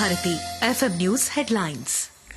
Bharati FM news headlines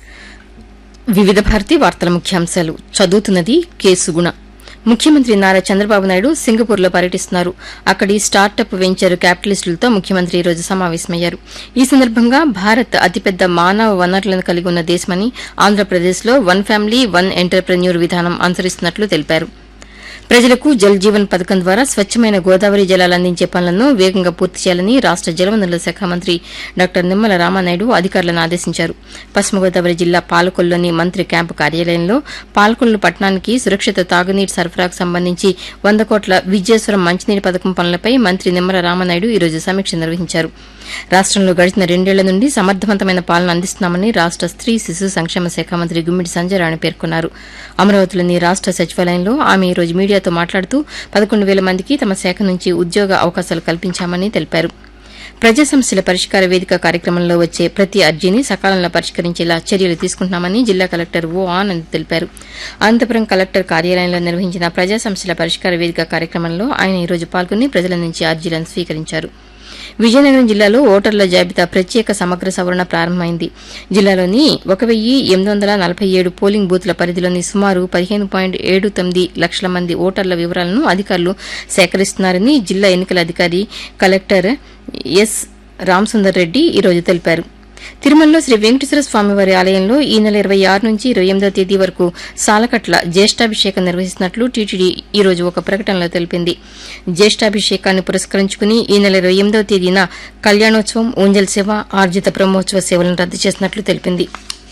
వివిధ భారతి వార్తల ముఖ్యాంశాలు చదువుతున్నది కేసుగుణ ముఖ్యమంత్రి నారా చంద్రబాబు నాయుడు సింగపూర్లో పర్యటిస్తున్నారు అక్కడి స్టార్టప్ వెంచర్ క్యాపిటలిస్టులతో ముఖ్యమంత్రి ఈ రోజు సమావేశమయ్యారు ఈ సందర్భంగా భారత్ అతిపెద్ద మానవ వనరులను కలిగి ఉన్న దేశమని ఆంధ్రప్రదేశ్లో వన్ ఫ్యామిలీ వన్ ఎంటర్ప్రెన్యూర్ విధానం అనుసరిస్తున్నట్లు తెలిపారు ప్రజలకు జల్ జీవన్ పథకం ద్వారా స్వచ్ఛమైన గోదావరి జలాలు అందించే పనులను వేగంగా పూర్తి చేయాలని రాష్ట జలవనరుల శాఖ మంత్రి డాక్టర్ నిమ్మల రామానాయుడు అధికారులను ఆదేశించారు పశ్చిమ గోదావరి జిల్లా పాలకొల్లులోని మంత్రి క్యాంపు కార్యాలయంలో పాలకొల్లు పట్టణానికి సురక్షిత తాగునీటి సరఫరాకు సంబంధించి వంద కోట్ల విజయేశ్వరం మంచినీటి పథకం పనులపై మంత్రి నిమ్మల రామానాయుడు ఈ రోజు సమీక్ష నిర్వహించారు రాష్టంలో గడిచిన రెండేళ్ల నుండి సమర్థవంతమైన పాలన అందిస్తున్నామని రాష్ట స్త్రీ శిశు సంక్షేమ శాఖ మంత్రి గుమ్మిడి సంజయ్ రాణి పేర్కొన్నారు అమరావతిలోని రాష్ట సచివాలయంలో ఆమె ఈ రోజు మీడియాతో మాట్లాడుతూ పదకొండు వేల మందికి తమ శాఖ నుంచి ఉద్యోగ అవకాశాలు కల్పించామని తెలిపారు ప్రజా సమస్యల పరిష్కార వేదిక కార్యక్రమంలో వచ్చే ప్రతి అర్జీని సకాలంలో పరిష్కరించేలా చర్యలు తీసుకుంటున్నామని జిల్లా కలెక్టర్ ఓ ఆనంద్ తెలిపారు అనంతపురం కలెక్టర్ కార్యాలయంలో నిర్వహించిన ప్రజా సమస్యల పరిష్కార వేదిక కార్యక్రమంలో ఆయన ఈ రోజు పాల్గొని ప్రజల నుంచి అర్జీలను స్వీకరించారు విజయనగరం జిల్లాలో ఓటర్ల జాబితా ప్రత్యేక సమగ్ర సవరణ ప్రారంభమైంది జిల్లాలోని ఒక వెయ్యి ఎనిమిది వందల నలభై ఏడు పోలింగ్ బూత్ల పరిధిలోని సుమారు పదిహేను పాయింట్ ఏడు తొమ్మిది లక్షల మంది ఓటర్ల వివరాలను అధికారులు సేకరిస్తున్నారని జిల్లా ఎన్నికల అధికారి కలెక్టర్ ఎస్ రామసుందర్ రెడ్డి ఈరోజు తెలిపారు తిరుమలలో శ్రీ వెంకటేశ్వర స్వామివారి ఆలయంలో ఈ నెల ఇరవై ఆరు నుంచి ఇరవై ఎనిమిదో తేదీ వరకు సాలకట్ల జ్యేష్ఠాభిషేకం నిర్వహిస్తున్నట్లు టీటీడీ ఈ రోజు ఒక ప్రకటనలో తెలిపింది జ్యేష్ఠాభిషేకాన్ని పురస్కరించుకుని ఈ నెల ఇరవై ఎనిమిదో తేదీన కళ్యాణోత్సవం ఊంజల్ సేవ ఆర్జిత బ్రహ్మోత్సవ సేవలను రద్దు చేసినట్లు తెలిపింది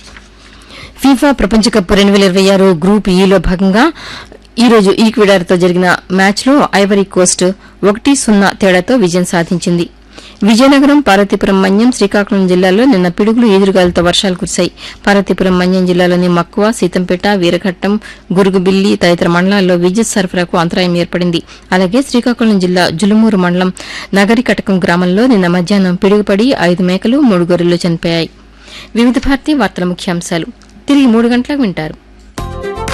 ఫీఫా ప్రపంచ కప్ రెండు వేల ఇరవై ఆరు గ్రూప్ ఈలో భాగంగా ఈ రోజు ఈక్వెడార్తో జరిగిన మ్యాచ్లో ఐవరీ కోస్ట్ ఒకటి సున్నా తేడాతో విజయం సాధించింది విజయనగరం పార్వతీపురం మన్యం శ్రీకాకుళం జిల్లాల్లో నిన్న పిడుగులు ఎదురుగాలతో వర్షాలు కురిశాయి పార్వతీపురం మన్యం జిల్లాలోని మక్కువ సీతంపేట వీరఘట్టం గురుగుబిల్లి తదితర మండలాల్లో విద్యుత్ సరఫరాకు అంతరాయం ఏర్పడింది అలాగే శ్రీకాకుళం జిల్లా జులుమూరు మండలం నగరికటకం గ్రామంలో నిన్న మధ్యాహ్నం పిడుగుపడి ఐదు మేకలు మూడు గొర్రెలు చనిపోయాయి వివిధ భారతి వార్తల ముఖ్యాంశాలు తిరిగి మూడు గంటలకు వింటారు